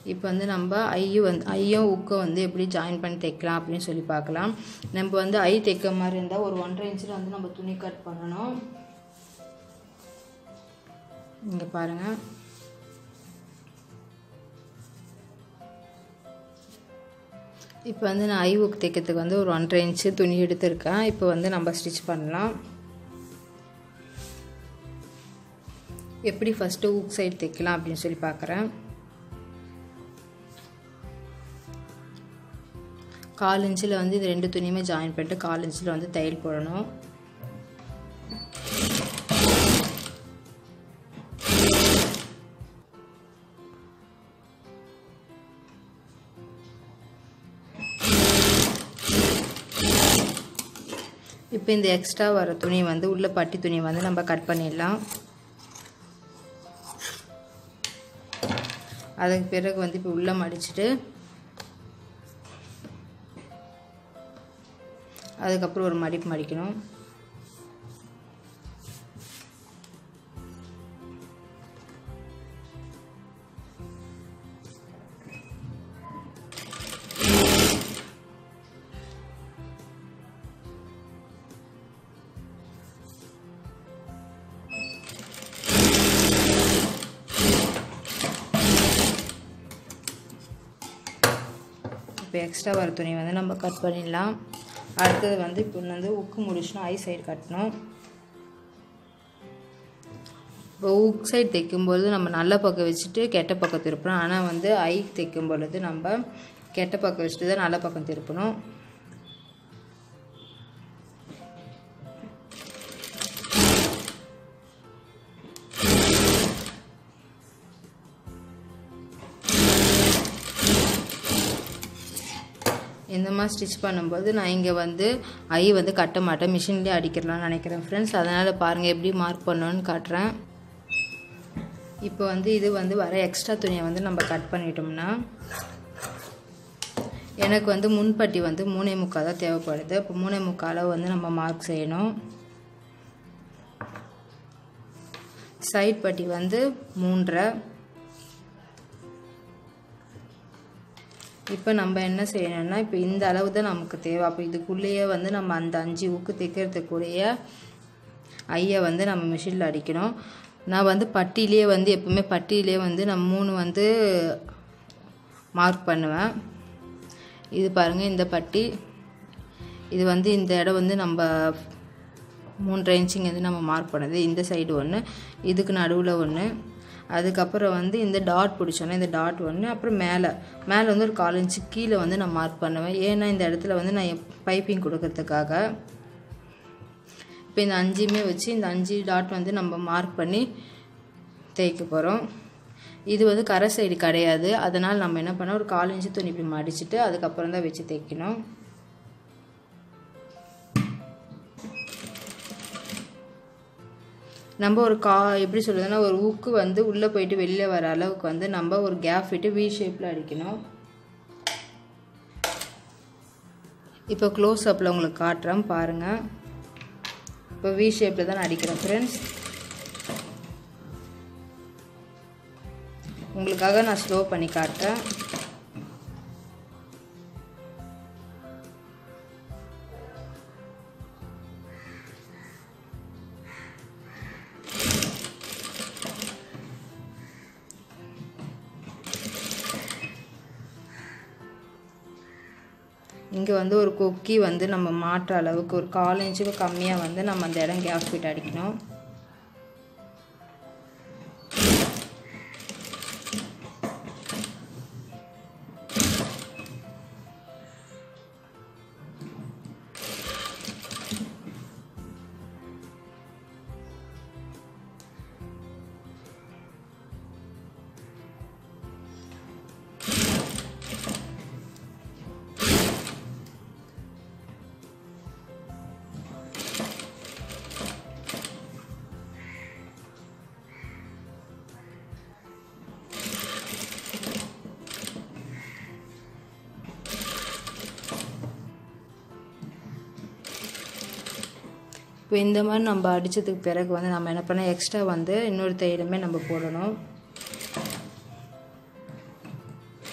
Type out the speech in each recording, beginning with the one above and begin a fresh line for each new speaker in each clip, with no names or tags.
இப்போ வந்து நம்ம ஐயும் வந்து ஐயும் உக்கும் வந்து எப்படி ஜாயின் பண்ணி தைக்கலாம் அப்படின்னு சொல்லி பார்க்கலாம் நம்ம வந்து ஐ தைக்க மாதிரி இருந்தால் ஒரு ஒன்றரை இன்ச்சில் வந்து நம்ம துணி கட் பண்ணணும் இங்கே பாருங்கள் இப்போ வந்து நான் ஐ ஊக்கு தைக்கிறதுக்கு வந்து ஒரு ஒன்றரை இன்ச்சு துணி எடுத்திருக்கேன் இப்போ வந்து நம்ம ஸ்டிச் பண்ணலாம் எப்படி ஃபஸ்ட்டு ஊக் சைடு தைக்கலாம் அப்படின்னு சொல்லி பார்க்குறேன் கால் இன்ச்சில் வந்து இது ரெண்டு துணியுமே ஜாயின் பண்ணிட்டு கால் இன்ச்சில் வந்து தையல் போடணும் இப்போ இந்த எக்ஸ்ட்ரா வர துணி வந்து உள்ள பட்டி துணி வந்து நம்ம கட் பண்ணிடலாம் அதுக்கு பிறகு வந்து இப்போ உள்ளே மடிச்சுட்டு அதுக்கப்புறம் ஒரு மடிப்பு மடிக்கணும் இப்போ எக்ஸ்ட்ரா வர துணி வந்து நம்ம கட் பண்ணிடலாம் அடுத்தது வந்து இப்போ வந்து உக்கு முடிச்சணும் ஐ சைடு கட்டணும் இப்போ உக் சைடு தைக்கும்பொழுது நம்ம நல்ல பக்கம் வச்சுட்டு கெட்ட பக்கம் திருப்பணும் ஆனால் வந்து ஐ தைக்கும் பொழுது நம்ம கெட்ட பக்கம் வச்சுட்டு தான் நல்ல பக்கம் திருப்பணும் இந்த மாதிரி ஸ்டிச் பண்ணும்போது நான் இங்கே வந்து ஐ வந்து கட்ட மாட்டேன் மிஷின்லேயே அடிக்கிறலாம்னு நினைக்கிறேன் ஃப்ரெண்ட்ஸ் அதனால் பாருங்கள் எப்படி மார்க் பண்ணணும்னு காட்டுறேன் இப்போ வந்து இது வந்து வர எக்ஸ்ட்ரா துணியை வந்து நம்ம கட் பண்ணிட்டோம்னா எனக்கு வந்து முன்பட்டி வந்து மூணே முக்கால் தான் தேவைப்படுது இப்போ மூணே முக்கால் வந்து நம்ம மார்க் செய்யணும் சைட் பட்டி வந்து மூன்றரை இப்போ நம்ம என்ன செய்யணும்னா இப்போ இந்த அளவு தான் நமக்கு தேவை அப்போ இதுக்குள்ளேயே வந்து நம்ம அந்த அஞ்சு உக்கு தைக்கிறதுக்குரிய ஐயை வந்து நம்ம மிஷினில் அடிக்கணும் நான் வந்து பட்டியிலே வந்து எப்பவுமே பட்டியிலே வந்து நான் மூணு வந்து மார்க் பண்ணுவேன் இது பாருங்கள் இந்த பட்டி இது வந்து இந்த இடம் வந்து நம்ம மூன்றரை இன்ச்சிங்க வந்து நம்ம மார்க் பண்ணது இந்த சைடு ஒன்று இதுக்கு நடுவில் ஒன்று அதுக்கப்புறம் வந்து இந்த டாட் பிடிச்சோன்னா இந்த டாட் ஒன்று அப்புறம் மேலே மேலே வந்து ஒரு கால் இன்ச்சு கீழே வந்து நான் மார்க் பண்ணுவேன் ஏன்னா இந்த இடத்துல வந்து நான் பைப்பிங் கொடுக்கறதுக்காக இப்போ இந்த அஞ்சுமே வச்சு இந்த அஞ்சு டாட் வந்து நம்ம மார்க் பண்ணி தேய்க்க போகிறோம் இது வந்து கரை சைடு கிடையாது அதனால் நம்ம என்ன பண்ணோம் ஒரு கால் இன்ச்சு துணி இப்படி மடிச்சுட்டு அதுக்கப்புறம் தான் வச்சு தைக்கணும் நம்ம ஒரு கா எப்படி சொல்கிறதுனா ஒரு ஊக்கு வந்து உள்ளே போயிட்டு வெளியில் வர அளவுக்கு வந்து நம்ம ஒரு கேப் விட்டு வி ஷேப்பில் அடிக்கணும் இப்போ க்ளோஸ் அப்பில் உங்களுக்கு காட்டுறேன் பாருங்கள் இப்போ வி ஷேப்பில் தான் நான் அடிக்கிறேன் ஃப்ரெண்ட்ஸ் உங்களுக்காக நான் ஸ்லோ பண்ணி காட்டுறேன் இங்கே வந்து ஒரு கொக்கி வந்து நம்ம மாற்ற அளவுக்கு ஒரு கால் இன்ச்சுக்கு கம்மியாக வந்து நம்ம அந்த இடம் கேப் ஃபிட் அடிக்கணும் இப்போ இந்த மாதிரி நம்ம அடித்ததுக்கு பிறகு வந்து நம்ம என்ன பண்ணால் எக்ஸ்ட்ரா வந்து இன்னொரு தையலுமே நம்ம போடணும்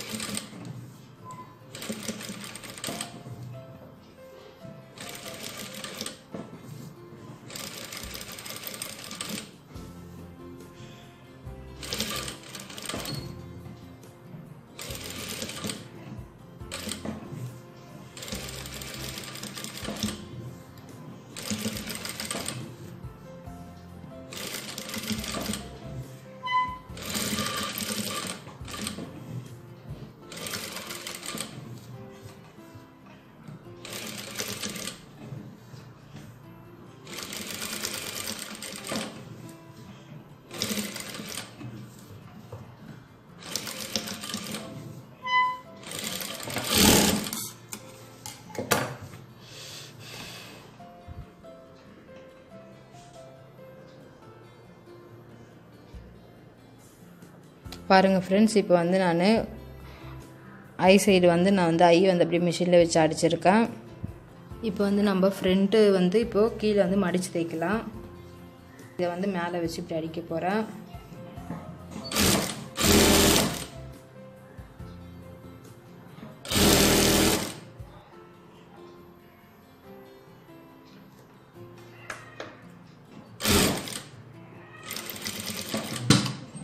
பாருங்கள் ஃப்ரெண்ட்ஸ் இப்போ வந்து நான் ஐ சைடு வந்து நான் வந்து ஐ வந்து அப்படியே மிஷினில் வச்சு அடிச்சிருக்கேன் இப்போ வந்து நம்ம ஃப்ரண்ட்டு வந்து இப்போது கீழே வந்து மடித்து தைக்கலாம் இதை வந்து மேலே வச்சு இப்படி அடிக்க போகிறேன்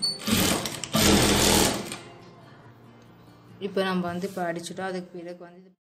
இப்போ நம்ம வந்து இப்போ அடிச்சிட்டோம் அதுக்கு பிறகு வந்து